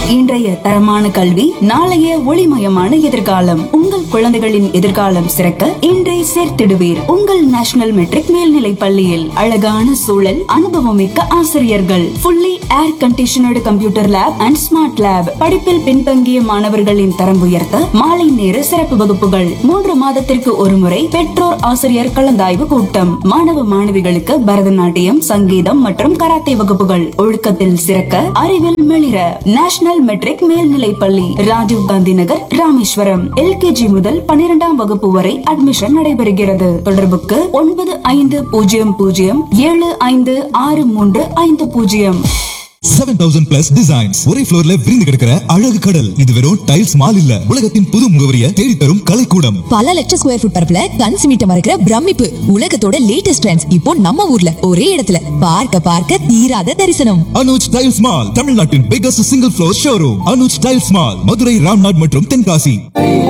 இன்றைய தரமான கல்வி நாளைய ஒளிமயமான எதிர்காலம் உங்கள் குழந்தைகளின் எதிர்காலம் சிறக்க இன்றை சேர்த்திடுவீர் உங்கள் நேஷனல் மெட்ரிக் மேல்நிலை பள்ளியில் அழகான சூழல் அனுபவமிக்க ஆசிரியர்கள் fully air conditioned computer lab and smart lab படிப்பில் பின்தங்கிய மாணவர்களின் தரம் உயர்த்த மாலை நேர சிறப்பு வகுப்புகள் மூன்று மாதத்திற்கு ஒருமுறை பெற்றோர் ஆசிரியர் கலந்தாய்வு கூட்டம் மாணவ மாணவிகளுக்கு பரதநாட்டியம் சங்கீதம் மற்றும் கராத்தே வகுப்புகள் ஒழுக்கத்தில் சிறக்க அறிவில் மெளிர நேஷனல் மெட்ரிக் மேல்நிலை பள்ளி ராஜீவ் காந்தி நகர் ராமேஸ்வரம் எல்கேஜி முதல் பன்னிரெண்டாம் வகுப்பு வரை அட்மிஷன் நடைபெறுகிறது தொடர்புக்கு ஒன்பது ஐந்து பூஜ்ஜியம் பூஜ்ஜியம் ஏழு ஐந்து ஆறு மூன்று ஐந்து பூஜ்ஜியம் செவன் தௌசண்ட் பிளஸ் டிசைன்ஸ் ஒரே ஃப்ளோர்ல விரிந்து கிடக்கிற அழகு கடல் இது வெறும் டைல்ஸ் மால் இல்ல உலகத்தின் புது முகவரியை தேடித்தரும் கலைக்கூடம் பல லட்சம் ஸ்கொயர் ஃபுட் பரப்புல கண் சிமிட்ட மறைக்கிற பிரமிப்பு உலகத்தோட லேட்டஸ்ட் ட்ரெண்ட்ஸ் இப்போ நம்ம ஊர்ல ஒரே இடத்துல பார்க்க பார்க்க தீராத தரிசனம் அனுஜ் டைல்ஸ் மால் தமிழ்நாட்டின் biggest single floor showroom Anuj tiles mall Madurai Ramnad மற்றும் தென்காசி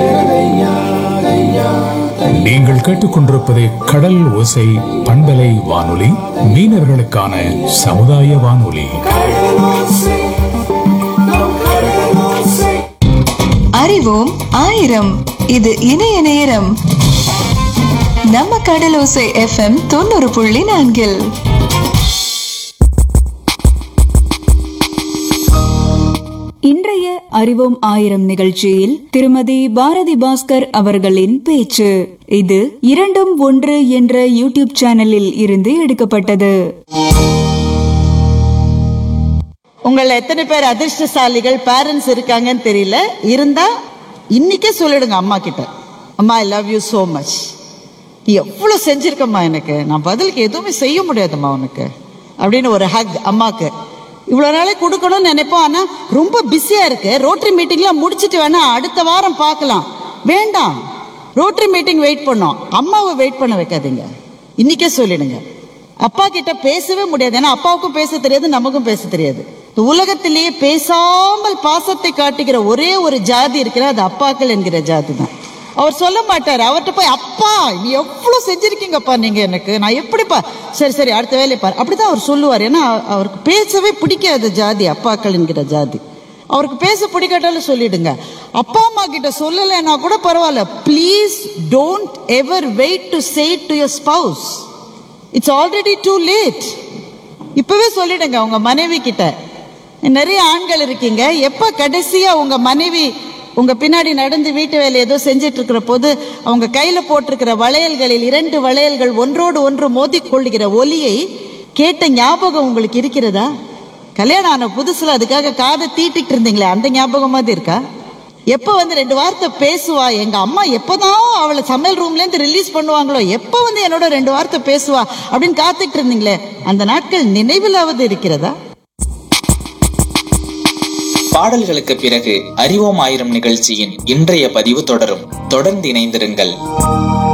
நீங்கள் கேட்டுக்கொண்டிருப்பது கடல் ஓசை பண்பலை வானொலி மீனவர்களுக்கான சமுதாய வானொலி அறிவோம் ஆயிரம் இது இணைய நேரம் நம்ம கடலோசை எஃப்எம் தொண்ணூறு புள்ளி நான்கில் இன்றைய அறிவோம் ஆயிரம் நிகழ்ச்சியில் திருமதி பாரதி பாஸ்கர் அவர்களின் பேச்சு இது இரண்டும் ஒன்று என்ற யூடியூப் சேனலில் இருந்து எடுக்கப்பட்டது உங்கள எத்தனை பேர் அதிர்ஷ்டசாலிகள் பேரண்ட்ஸ் இருக்காங்கன்னு தெரியல இருந்தா இன்னைக்கே சொல்லிடுங்க அம்மா கிட்ட அம்மா I love you so much நீ எவ்வளவு செஞ்சிருக்கம்மா எனக்கு நான் பதிலுக்கு எதுவுமே செய்ய முடியாதும்மா உனக்கு அப்படின்னு ஒரு ஹக் அம்மாக்கு இவ்வளவு நாளே கொடுக்கணும்னு நினைப்போம் ஆனா ரொம்ப பிஸியா இருக்கு ரோட்டரி மீட்டிங்லாம் முடிச்சிட்டு வேணா அடுத்த வாரம் பார்க்கலாம் வேண்டாம் ரோட்டரி மீட்டிங் வெயிட் பண்ணோம் அம்மாவை வெயிட் பண்ண வைக்காதீங்க இன்னைக்கே சொல்லிடுங்க அப்பா கிட்ட பேசவே முடியாது ஏன்னா அப்பாவுக்கும் பேச தெரியாது நமக்கும் பேச தெரியாது இந்த உலகத்திலேயே பேசாமல் பாசத்தை காட்டுகிற ஒரே ஒரு ஜாதி இருக்கிற அது அப்பாக்கள் என்கிற ஜாதி தான் அவர் சொல்ல மாட்டார் அவர்கிட்ட போய் அப்பா நீ எவ்வளவு செஞ்சிருக்கீங்கப்பா நீங்க எனக்கு நான் எப்படிப்பா சரி சரி அடுத்த வேலையை பாரு அப்படிதான் அவர் சொல்லுவார் ஏன்னா அவருக்கு பேசவே பிடிக்காத ஜாதி அப்பாக்கள் என்கிற ஜாதி அவருக்கு பேச பிடிக்காட்டாலும் சொல்லிடுங்க அப்பா அம்மா கிட்ட சொல்லலைன்னா கூட பரவாயில்ல please don't ever wait to say to your spouse it's already too late இப்பவே சொல்லிடுங்க உங்க மனைவி கிட்ட நிறைய ஆண்கள் இருக்கீங்க எப்ப கடைசியா உங்க மனைவி உங்க பின்னாடி நடந்து வீட்டு வேலை ஏதோ செஞ்சிட்டு இருக்கிற போது அவங்க கையில போட்டிருக்கிற வளையல்களில் இரண்டு வளையல்கள் ஒன்றோடு ஒன்று மோதிக் கொள்ளுகிற ஒலியை கேட்ட ஞாபகம் உங்களுக்கு இருக்கிறதா கல்யாணம் ஆன புதுசுல அதுக்காக காதை தீட்டிட்டு இருந்தீங்களே அந்த ஞாபகம் மாதிரி இருக்கா எப்ப வந்து ரெண்டு வார்த்தை பேசுவா எங்க அம்மா எப்பதான் அவளை சமையல் ரூம்ல இருந்து ரிலீஸ் பண்ணுவாங்களோ எப்ப வந்து என்னோட ரெண்டு வார்த்தை பேசுவா அப்படின்னு காத்துட்டு இருந்தீங்களே அந்த நாட்கள் நினைவிலாவது இருக்கிறதா பாடல்களுக்கு பிறகு அறிவோம் ஆயிரம் நிகழ்ச்சியின் இன்றைய பதிவு தொடரும் தொடர்ந்து இணைந்திருங்கள்